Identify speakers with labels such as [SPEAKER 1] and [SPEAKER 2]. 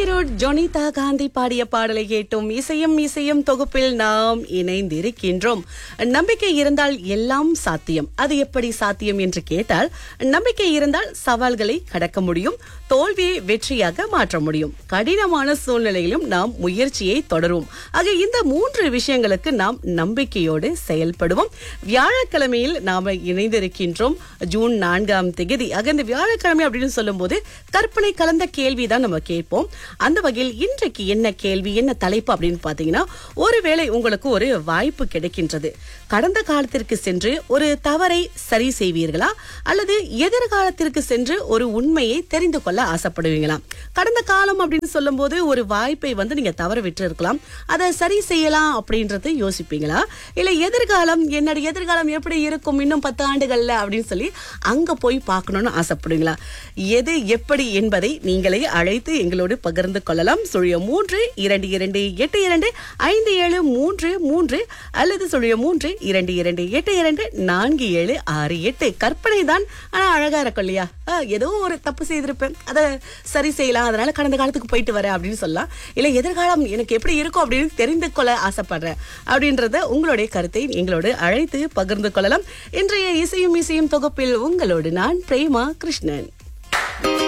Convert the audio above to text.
[SPEAKER 1] ஈரோட் ஜொனிதா காந்தி பாடிய பாடலை கேட்டும் இசையும் இசையும் தொகுப்பில் நாம் இணைந்திருக்கின்றோம் நம்பிக்கை இருந்தால் எல்லாம் சாத்தியம் அது எப்படி சாத்தியம் என்று கேட்டால் நம்பிக்கை இருந்தால் சவால்களை கடக்க முடியும் தோல்வியை வெற்றியாக மாற்ற முடியும் கடினமான சூழ்நிலையிலும் நாம் முயற்சியை தொடருவோம் ஆக இந்த மூன்று விஷயங்களுக்கு நாம் நம்பிக்கையோடு செயல்படுவோம் வியாழக்கிழமையில் நாம இணைந்திருக்கின்றோம் ஜூன் நான்காம் தேதி ஆக இந்த வியாழக்கிழமை அப்படின்னு சொல்லும்போது கற்பனை கலந்த கேள்வி தான் நம்ம கேட்போம் அந்த வகையில் இன்றைக்கு என்ன கேள்வி என்ன தலைப்பு அப்படின்னு பாத்தீங்கன்னா ஒருவேளை உங்களுக்கு ஒரு வாய்ப்பு கிடைக்கின்றது கடந்த காலத்திற்கு சென்று ஒரு தவறை சரி செய்வீர்களா அல்லது எதிர்காலத்திற்கு சென்று ஒரு உண்மையை தெரிந்து கொள்ள ஆசைப்படுவீங்களா கடந்த காலம் அப்படின்னு சொல்லும்போது ஒரு வாய்ப்பை வந்து நீங்க தவற விட்டு இருக்கலாம் அதை சரி செய்யலாம் அப்படின்றது யோசிப்பீங்களா இல்ல எதிர்காலம் என்னோட எதிர்காலம் எப்படி இருக்கும் இன்னும் பத்து ஆண்டுகள்ல அப்படின்னு சொல்லி அங்க போய் பார்க்கணும்னு ஆசைப்படுவீங்களா எது எப்படி என்பதை நீங்களே அழைத்து எங்களோடு பகிர்ந்து கொள்ளலாம் சுழிய மூன்று இரண்டு இரண்டு எட்டு இரண்டு ஐந்து ஏழு மூன்று மூன்று அல்லது சுழிய மூன்று இரண்டு இரண்டு எட்டு இரண்டு நான்கு ஏழு ஆறு எட்டு கற்பனை தான் ஆனா அழகா இருக்கும் இல்லையா ஆ, ஏதோ ஒரு தப்பு செய்திருப்பேன் அதை சரி செய்யலாம் அதனால கடந்த காலத்துக்கு போயிட்டு வரேன் அப்படின்னு சொல்லலாம் இல்ல எதிர்காலம் எனக்கு எப்படி இருக்கும் அப்படின்னு தெரிந்து கொள்ள ஆசைப்படுறேன் அப்படின்றத உங்களுடைய கருத்தை எங்களோடு அழைத்து பகிர்ந்து கொள்ளலாம் இன்றைய இசையும் இசையும் தொகுப்பில் உங்களோடு நான் பிரேமா கிருஷ்ணன்